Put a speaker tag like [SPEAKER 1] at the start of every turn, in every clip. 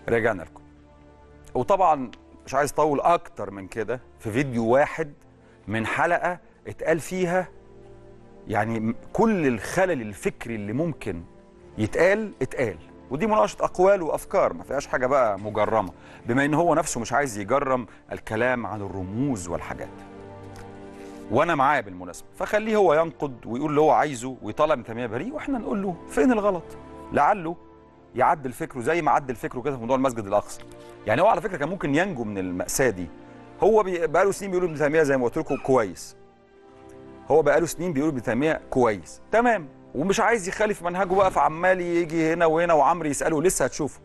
[SPEAKER 1] رجعنا لكم وطبعا مش عايز اطول اكتر من كده في فيديو واحد من حلقه اتقال فيها يعني م- كل الخلل الفكري اللي ممكن يتقال اتقال ودي مناقشه اقوال وافكار ما فيهاش حاجه بقى مجرمه بما ان هو نفسه مش عايز يجرم الكلام عن الرموز والحاجات وانا معاه بالمناسبه فخليه هو ينقد ويقول اللي هو عايزه ويطالع ابن تيميه بريء واحنا نقول له فين الغلط لعله يعدل فكره زي ما عدل فكره كده في موضوع المسجد الاقصى يعني هو على فكره كان ممكن ينجو من الماساه دي هو بي- بقاله سنين بيقول ابن تيميه زي ما قلت لكم كويس هو بقاله سنين بيقول ابن تيميه كويس تمام ومش عايز يخالف منهجه بقى فعمال يجي هنا وهنا وعمرو يساله لسه هتشوفه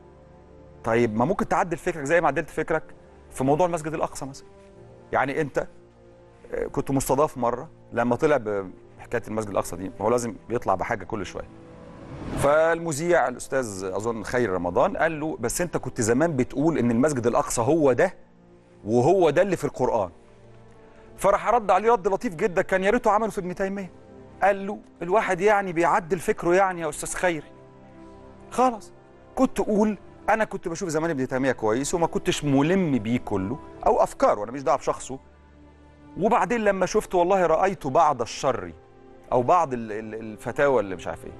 [SPEAKER 1] طيب ما ممكن تعدل فكرك زي ما عدلت فكرك في موضوع المسجد الاقصى مثلا يعني انت آه، كنت مستضاف مره لما طلع بحكايه المسجد الاقصى دي هو لازم بيطلع بحاجه كل شويه فالمذيع الاستاذ اظن خير رمضان قال له بس انت كنت زمان بتقول ان المسجد الاقصى هو ده وهو ده اللي في القران فراح رد عليه رد لطيف جدا كان يا ريته عمله في ابن تيميه قال له الواحد يعني بيعدل فكره يعني يا استاذ خيري خلاص كنت اقول انا كنت بشوف زمان ابن تيميه كويس وما كنتش ملم بيه كله او افكاره انا مش دعوه بشخصه وبعدين لما شفت والله رايت بعض الشر او بعض ال- ال- الفتاوى اللي مش عارف ايه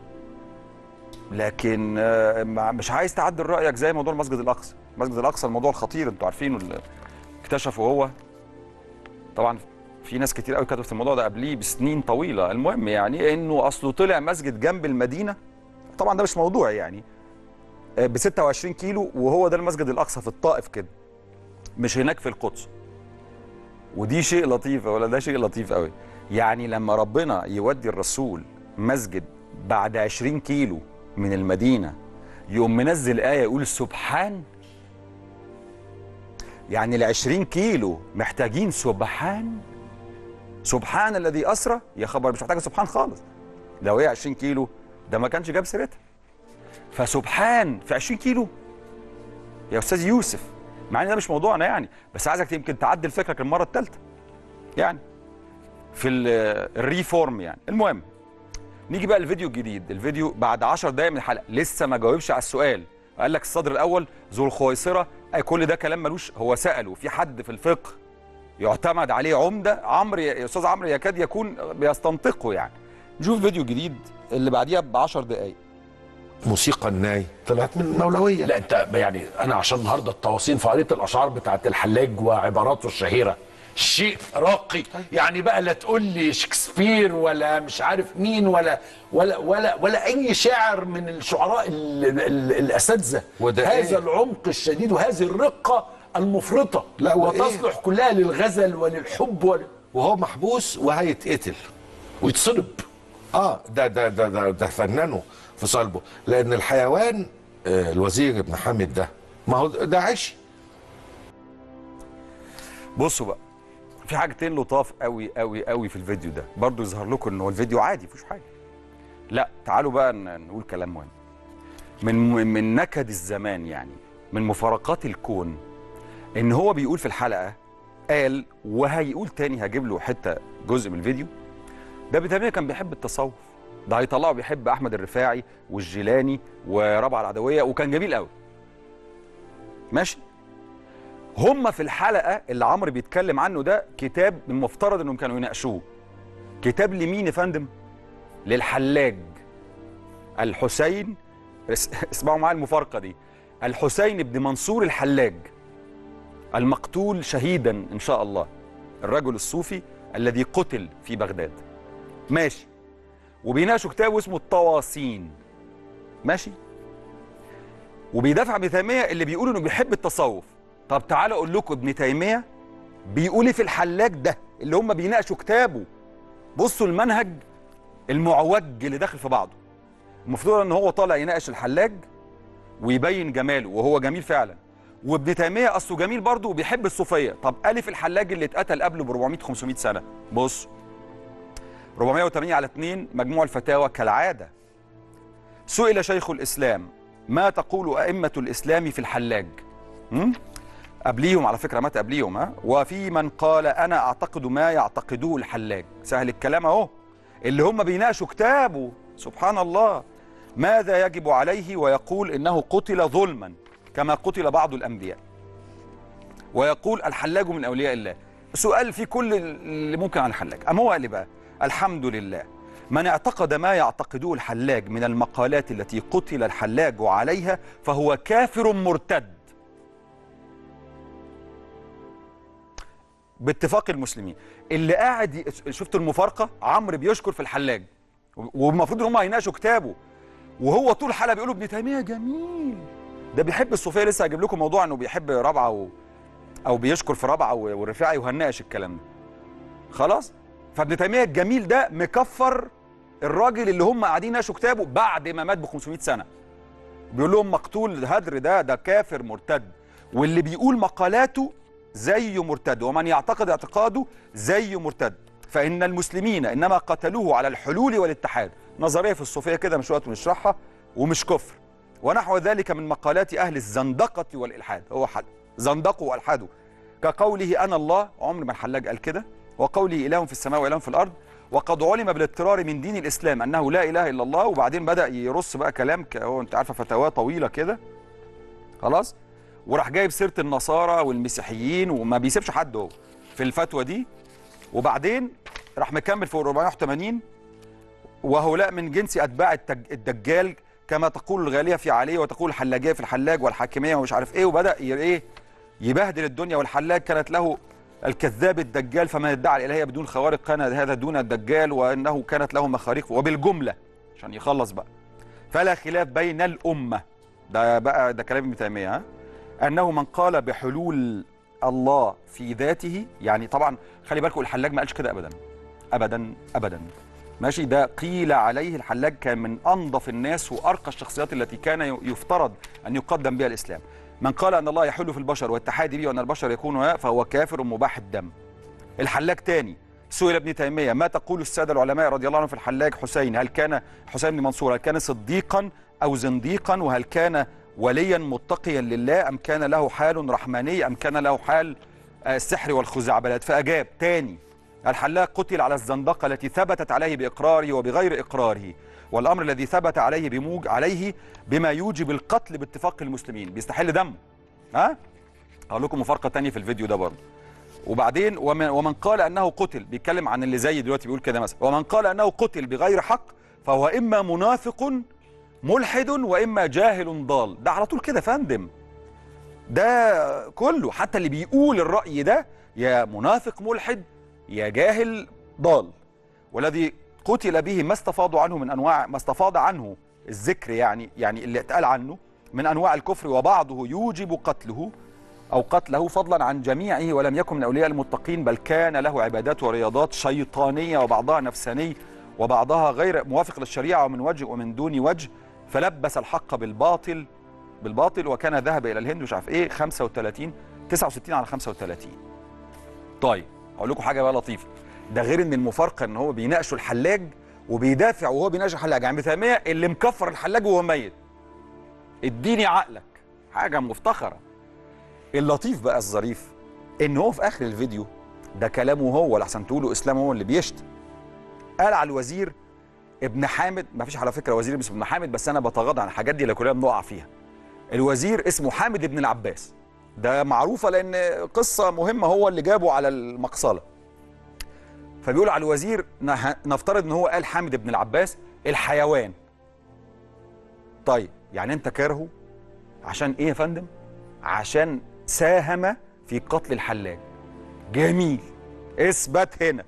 [SPEAKER 1] لكن آه، ما- مش عايز تعدل رايك زي موضوع المسجد الاقصى المسجد الاقصى الموضوع الخطير انتوا عارفينه اللي اكتشفه هو طبعا في ناس كتير قوي كتبت في الموضوع ده قبليه بسنين طويله المهم يعني انه اصله طلع مسجد جنب المدينه طبعا ده مش موضوع يعني ب 26 كيلو وهو ده المسجد الاقصى في الطائف كده مش هناك في القدس ودي شيء لطيف ولا ده شيء لطيف قوي يعني لما ربنا يودي الرسول مسجد بعد 20 كيلو من المدينه يقوم منزل ايه يقول سبحان يعني ال 20 كيلو محتاجين سبحان سبحان الذي اسرى يا خبر مش محتاجه سبحان خالص لو هي 20 كيلو ده ما كانش جاب سيرتها فسبحان في 20 كيلو يا استاذ يوسف مع ان ده مش موضوعنا يعني بس عايزك يمكن تعدل فكرك المره الثالثه يعني في ال- الريفورم يعني المهم نيجي بقى الفيديو الجديد الفيديو بعد 10 دقايق من الحلقه لسه ما جاوبش على السؤال قال لك الصدر الاول ذو الخويصره اي كل ده كلام ملوش هو ساله في حد في الفقه يعتمد عليه عمده عمرو يا استاذ عمرو يكاد يكون بيستنطقه يعني نشوف فيديو جديد اللي بعديها ب 10 دقايق
[SPEAKER 2] موسيقى الناي طلعت من المولويه
[SPEAKER 3] لا انت يعني انا عشان النهارده التواصين فقريت الاشعار بتاعت الحلاج وعباراته الشهيره شيء راقي يعني بقى لا تقول لي شكسبير ولا مش عارف مين ولا ولا ولا ولا اي شاعر من الشعراء ال- ال- الاساتذه
[SPEAKER 2] وده
[SPEAKER 3] هذا
[SPEAKER 2] إيه؟
[SPEAKER 3] العمق الشديد وهذه الرقه المفرطه
[SPEAKER 2] لا، وإيه؟
[SPEAKER 3] وتصلح كلها للغزل وللحب ول...
[SPEAKER 2] وهو محبوس وهيتقتل
[SPEAKER 3] ويتصلب
[SPEAKER 2] اه ده ده ده ده, ده فنانه في صلبه لان الحيوان آه الوزير ابن حامد ده ما هو ده عشي
[SPEAKER 1] بصوا بقى في حاجتين لطاف قوي قوي قوي في الفيديو ده برضو يظهر لكم ان هو الفيديو عادي مفيش حاجه لا تعالوا بقى ن- نقول كلام مهم من من نكد الزمان يعني من مفارقات الكون ان هو بيقول في الحلقه قال وهيقول تاني هجيب له حته جزء من الفيديو ده بتهيألي كان بيحب التصوف ده هيطلعه بيحب احمد الرفاعي والجيلاني ورابعه العدويه وكان جميل قوي ماشي هم في الحلقه اللي عمرو بيتكلم عنه ده كتاب المفترض انهم كانوا يناقشوه كتاب لمين يا فندم للحلاج الحسين اس- اسمعوا معايا المفارقه دي الحسين بن منصور الحلاج المقتول شهيدا ان شاء الله الرجل الصوفي الذي قتل في بغداد ماشي وبيناقشوا كتاب اسمه الطواسين ماشي وبيدافع عن ابن تيميه اللي بيقول انه بيحب التصوف طب تعالوا اقول لكم ابن تيميه بيقول إيه في الحلاج ده اللي هم بيناقشوا كتابه بصوا المنهج المعوج اللي داخل في بعضه المفروض ان هو طالع يناقش الحلاج ويبين جماله وهو جميل فعلا وابن تيميه اصله جميل برضه وبيحب الصوفيه طب الف الحلاج اللي اتقتل قبله ب 400 500 سنه بص 480 على 2 مجموع الفتاوى كالعاده سئل شيخ الاسلام ما تقول ائمه الاسلام في الحلاج م? قبليهم على فكره مات قبليهم ها وفي من قال انا اعتقد ما يعتقده الحلاج سهل الكلام اهو اللي هم بيناقشوا كتابه سبحان الله ماذا يجب عليه ويقول انه قتل ظلما كما قتل بعض الانبياء ويقول الحلاج من اولياء الله سؤال في كل اللي ممكن عن الحلاج اما هو قال لي بقى الحمد لله من اعتقد ما يعتقده الحلاج من المقالات التي قتل الحلاج عليها فهو كافر مرتد باتفاق المسلمين اللي قاعد ي- شفت المفارقه عمرو بيشكر في الحلاج والمفروض ان هم هيناقشوا كتابه وهو طول الحلقه بيقولوا ابن تيميه جميل ده بيحب الصوفيه لسه هجيب لكم موضوع انه بيحب رابعه و... او بيشكر في رابعه و- والرفاعي وهنناقش الكلام ده خلاص فابن تيميه الجميل ده مكفر الراجل اللي هم قاعدين يناقشوا كتابه بعد ما مات ب 500 سنه بيقول لهم مقتول هدر ده ده كافر مرتد واللي بيقول مقالاته زي مرتد ومن يعتقد اعتقاده زي مرتد فإن المسلمين إنما قتلوه على الحلول والاتحاد نظرية في الصوفية كده مش وقت نشرحها ومش كفر ونحو ذلك من مقالات أهل الزندقة والإلحاد هو حد زندقوا وألحدوا كقوله أنا الله عمر ما الحلاج قال كده وقوله إله في السماء وإله في الأرض وقد علم بالاضطرار من دين الإسلام أنه لا إله إلا الله وبعدين بدأ يرص بقى كلام ك- هو أنت عارفة فتاواه طويلة كده خلاص وراح جايب سيره النصارى والمسيحيين وما بيسيبش حد هو في الفتوى دي وبعدين راح مكمل في 480 وهؤلاء من جنس اتباع التج- الدجال كما تقول الغاليه في عليه وتقول الحلاجيه في الحلاج والحاكميه ومش عارف ايه وبدا ي- ايه يبهدل الدنيا والحلاج كانت له الكذاب الدجال فمن ادعى الالهيه بدون خوارق كان هذا دون الدجال وانه كانت له مخاريق وبالجمله عشان يخلص بقى فلا خلاف بين الامه ده بقى ده كلام ابن تيميه ها انه من قال بحلول الله في ذاته يعني طبعا خلي بالكم الحلاج ما قالش كده ابدا ابدا ابدا ماشي ده قيل عليه الحلاج كان من انظف الناس وارقى الشخصيات التي كان ي- يفترض ان يقدم بها الاسلام من قال ان الله يحل في البشر والاتحاد به وان البشر يكونوا فهو كافر مباح الدم الحلاج تاني سئل ابن تيميه ما تقول الساده العلماء رضي الله عنهم في الحلاج حسين هل كان حسين بن منصور هل كان صديقا او زنديقا وهل كان وليا متقيا لله ام كان له حال رحماني ام كان له حال آه، السحر والخزعبلات فاجاب تاني الحلاق قتل على الزندقه التي ثبتت عليه باقراره وبغير اقراره والامر الذي ثبت عليه بموج عليه بما يوجب القتل باتفاق المسلمين بيستحل دمه ها هقول لكم مفارقه تانية في الفيديو ده برضه وبعدين ومن, ومن قال انه قتل بيتكلم عن اللي زي دلوقتي بيقول كده مثلا ومن قال انه قتل بغير حق فهو اما منافق ملحد واما جاهل ضال ده على طول كده فندم ده كله حتى اللي بيقول الراي ده يا منافق ملحد يا جاهل ضال والذي قتل به ما استفاضوا عنه من انواع ما استفاض عنه الذكر يعني يعني اللي اتقال عنه من انواع الكفر وبعضه يوجب قتله أو قتله فضلا عن جميعه ولم يكن من أولياء المتقين بل كان له عبادات ورياضات شيطانية وبعضها نفساني وبعضها غير موافق للشريعة ومن وجه ومن دون وجه فلبس الحق بالباطل بالباطل وكان ذهب إلى الهند مش عارف إيه 35 69 على 35 طيب أقول لكم حاجة بقى لطيفة ده غير إن المفارقة إن هو بيناقشوا الحلاج وبيدافع وهو بيناقش الحلاج يعني ابن تيمية اللي مكفر الحلاج وهو ميت اديني عقلك حاجة مفتخرة اللطيف بقى الظريف ان هو في اخر الفيديو ده كلامه هو لحسن تقولوا اسلام هو اللي بيشتم قال على الوزير ابن حامد ما فيش على فكره وزير اسمه ابن حامد بس انا بتغاضى عن الحاجات دي اللي كلنا بنقع فيها الوزير اسمه حامد ابن العباس ده معروفه لان قصه مهمه هو اللي جابه على المقصله فبيقول على الوزير نه- نفترض ان هو قال حامد ابن العباس الحيوان طيب يعني انت كارهه عشان ايه يا فندم عشان ساهم في قتل الحلاج جميل اثبت هنا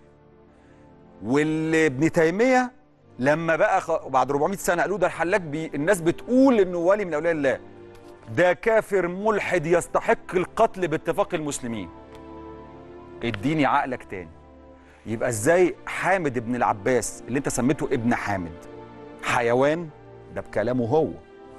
[SPEAKER 1] واللي ابن تيميه لما بقى خ... بعد 400 سنه قالوا ده الحلاج بي... الناس بتقول انه ولي من اولياء الله ده كافر ملحد يستحق القتل باتفاق المسلمين اديني عقلك تاني يبقى ازاي حامد ابن العباس اللي انت سميته ابن حامد حيوان ده بكلامه هو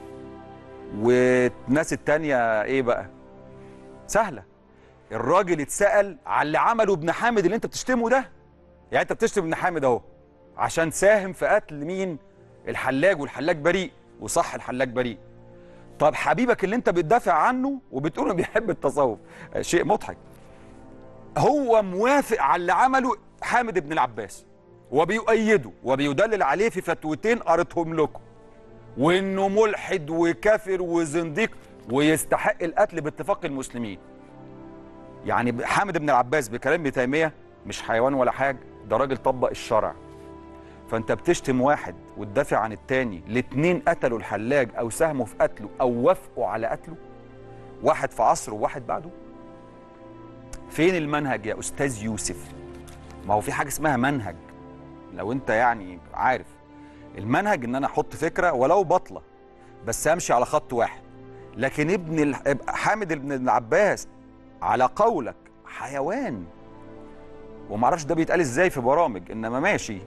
[SPEAKER 1] والناس التانية ايه بقى سهلة الراجل اتسأل على اللي عمله ابن حامد اللي انت بتشتمه ده يعني انت بتشتم ابن حامد اهو عشان ساهم في قتل مين الحلاج والحلاج بريء وصح الحلاج بريء طب حبيبك اللي انت بتدافع عنه وبتقول انه بيحب التصوف آه، شيء مضحك هو موافق على اللي عمله حامد بن العباس وبيؤيده وبيدلل عليه في فتوتين قريتهم لكم وانه ملحد وكافر وزنديق ويستحق القتل باتفاق المسلمين يعني حامد بن العباس بكلام ابن تيميه مش حيوان ولا حاجه ده راجل طبق الشرع فانت بتشتم واحد وتدافع عن التاني الاتنين قتلوا الحلاج او ساهموا في قتله او وافقوا على قتله واحد في عصره وواحد بعده فين المنهج يا استاذ يوسف ما هو في حاجه اسمها منهج لو انت يعني عارف المنهج ان انا احط فكره ولو بطله بس امشي على خط واحد لكن ابن ال- حامد بن العباس على قولك حيوان ومعرفش ده بيتقال ازاي في برامج انما ماشي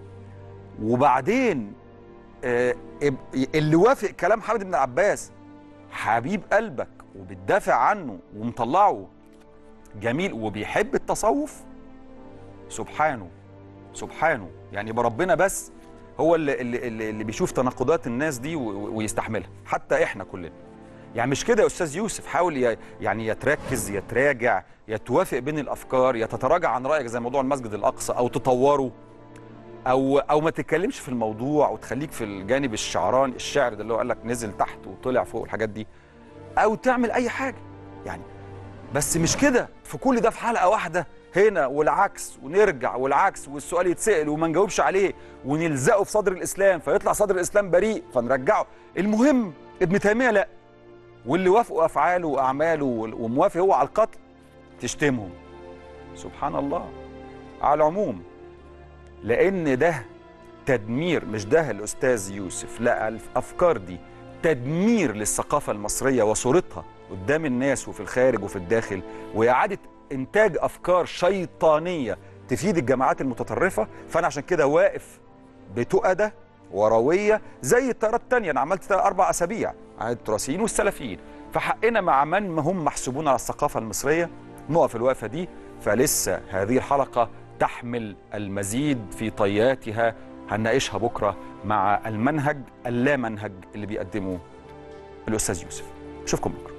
[SPEAKER 1] وبعدين آه، اب- اللي وافق كلام حامد بن العباس حبيب قلبك وبتدافع عنه ومطلعه جميل وبيحب التصوف سبحانه سبحانه يعني يبقى ربنا بس هو اللي, اللي, اللي اللي بيشوف تناقضات الناس دي و- و- ويستحملها حتى احنا كلنا يعني مش كده يا استاذ يوسف حاول ي- يعني يتركز يتراجع يتوافق بين الافكار يتتراجع عن رايك زي موضوع المسجد الاقصى او تطوره او او ما تتكلمش في الموضوع وتخليك في الجانب الشعراني الشعر ده اللي هو قال لك نزل تحت وطلع فوق الحاجات دي او تعمل اي حاجه يعني بس مش كده في كل ده في حلقه واحده هنا والعكس ونرجع والعكس والسؤال يتسال وما نجاوبش عليه ونلزقه في صدر الاسلام فيطلع صدر الاسلام بريء فنرجعه المهم ابن تيميه لا واللي وافقوا افعاله واعماله وال- وموافق هو على القتل تشتمهم سبحان الله على العموم لان ده تدمير مش ده الاستاذ يوسف لا الافكار دي تدمير للثقافه المصريه وصورتها قدام الناس وفي الخارج وفي الداخل واعاده انتاج افكار شيطانيه تفيد الجماعات المتطرفه فانا عشان كده واقف بتؤده ورويه زي التيارات التانية انا عملت اربع اسابيع عن التراثيين والسلفيين فحقنا مع من هم محسوبون على الثقافه المصريه نقف الوقفه دي فلسه هذه الحلقه تحمل المزيد في طياتها هنناقشها بكره مع المنهج اللامنهج اللي بيقدمه الاستاذ يوسف اشوفكم بكره